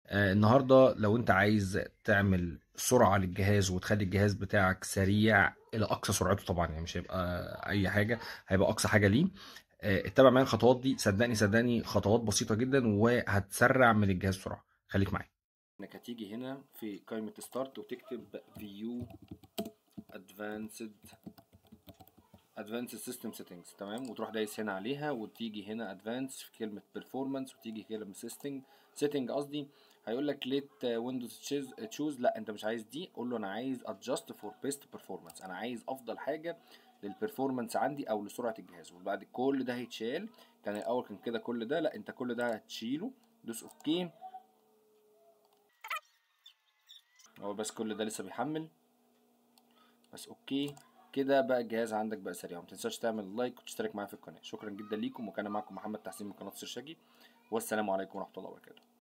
آه، النهارده لو انت عايز تعمل سرعه للجهاز وتخلي الجهاز بتاعك سريع الى اقصى سرعته طبعا يعني مش هيبقى اي حاجه هيبقى اقصى حاجه ليه آه، اتبع معايا الخطوات دي صدقني صدقني خطوات بسيطه جدا وهتسرع من الجهاز بسرعه خليك معايا انك هتيجي هنا في قائمه ستارت وتكتب فيو ادفانسد ادفانس سيستم سيتنجز تمام وتروح دايس هنا عليها وتيجي هنا ادفانس في كلمه بيرفورمانس وتيجي كلمه سيستنج سيتنج قصدي هيقول لك ليت ويندوز تشوز لا انت مش عايز دي قول له انا عايز ادجست فور بيست بيرفورمانس انا عايز افضل حاجه للبرفورمانس عندي او لسرعه الجهاز وبعد كل ده هيتشال كان الاول كان كده كل ده لا انت كل ده هتشيله دوس اوكي هو بس كل ده لسه بيحمل بس اوكي كده بقى الجهاز عندك بقى سريع وما تنساش تعمل لايك وتشترك معايا في القناه شكرا جدا ليكم وكان معكم محمد تحسين من قناه سرشاجي والسلام عليكم ورحمه الله وبركاته